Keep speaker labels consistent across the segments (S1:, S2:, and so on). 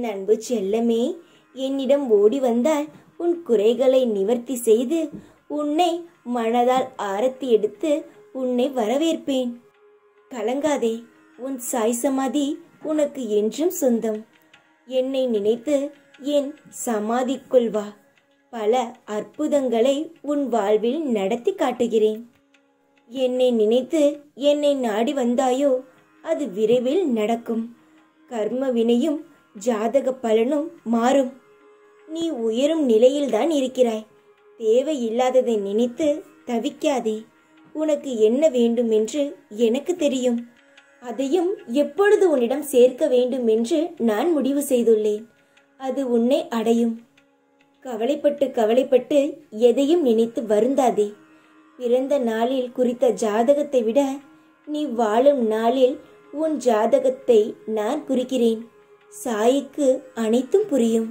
S1: என் அன்பு செல்லமே என்னிடம் ஓடி வந்தால் உன் குறைகளை நிவர்த்தி செய்து உன்னை மனதால் ஆரத்தி எடுத்து உன்னை வரவேற்பேன் கலங்காதே உன் சாய் சமாதி உனக்கு என்றும் சொந்தம் என்னை நினைத்து என் சமாதிக்குள் வா பல அற்புதங்களை உன் வாழ்வில் நடத்தி காட்டுகிறேன் என்னை நினைத்து என்னை நாடி வந்தாயோ அது விரைவில் நடக்கும் கர்ம வினையும் ஜாதக பலனும் மாறும் நீ உயரும் நிலையில்தான் இருக்கிறாய் தேவையில்லாததை நினைத்து தவிக்காதே உனக்கு என்ன வேண்டும் என்று எனக்கு தெரியும் அதையும் எப்பொழுது உன்னிடம் சேர்க்க வேண்டும் என்று நான் முடிவு செய்துள்ளேன் அது உன்னை அடையும் கவலைப்பட்டு கவலைப்பட்டு எதையும் நினைத்து வருந்தாதே பிறந்த நாளில் குறித்த ஜாதகத்தை விட நீ வாழும் நாளில் உன் ஜாதகத்தை நான் குறிக்கிறேன் சாய்க்கு அனைத்தும் புரியும்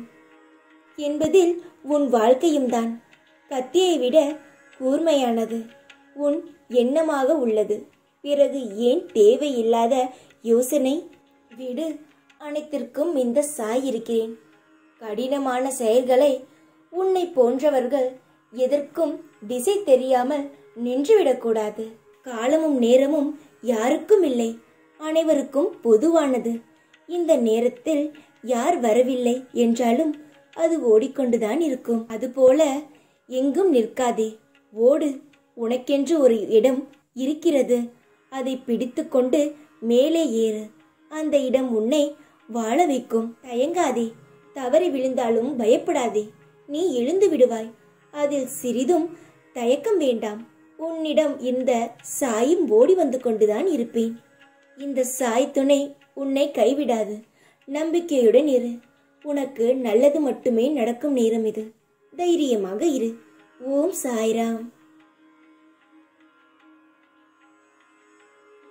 S1: என்பதில் உன் வாழ்க்கையும் தான் கத்தியை விட கூர்மையானது உன் எண்ணமாக உள்ளது பிறகு ஏன் தேவையில்லாத யோசனை விடு அனைத்திற்கும் இந்த சாய் இருக்கிறேன் கடினமான செயல்களை உன்னை போன்றவர்கள் எதற்கும் திசை தெரியாமல் நின்றுவிடக்கூடாது காலமும் நேரமும் யாருக்கும் இல்லை அனைவருக்கும் பொதுவானது இந்த நேரத்தில் யார் வரவில்லை என்றாலும் அது ஓடிக்கொண்டுதான் இருக்கும் அதுபோல எங்கும் நிற்காதே ஓடு உனக்கென்று ஒரு இடம் இருக்கிறது அதை பிடித்துக்கொண்டு மேலே ஏறு அந்த இடம் உன்னை வாழ வைக்கும் தயங்காதே தவறி விழுந்தாலும் பயப்படாதே நீ எழுந்து விடுவாய் அதில் சிறிதும் தயக்கம் வேண்டாம் உன்னிடம் இந்த சாயும் ஓடி வந்து கொண்டுதான் இருப்பேன் இந்த சாய் துணை உன்னை கைவிடாது நம்பிக்கையுடன் இரு உனக்கு நல்லது மட்டுமே நடக்கும் நேரம் இது தைரியமாக இரு ஓம் சாய்ராம்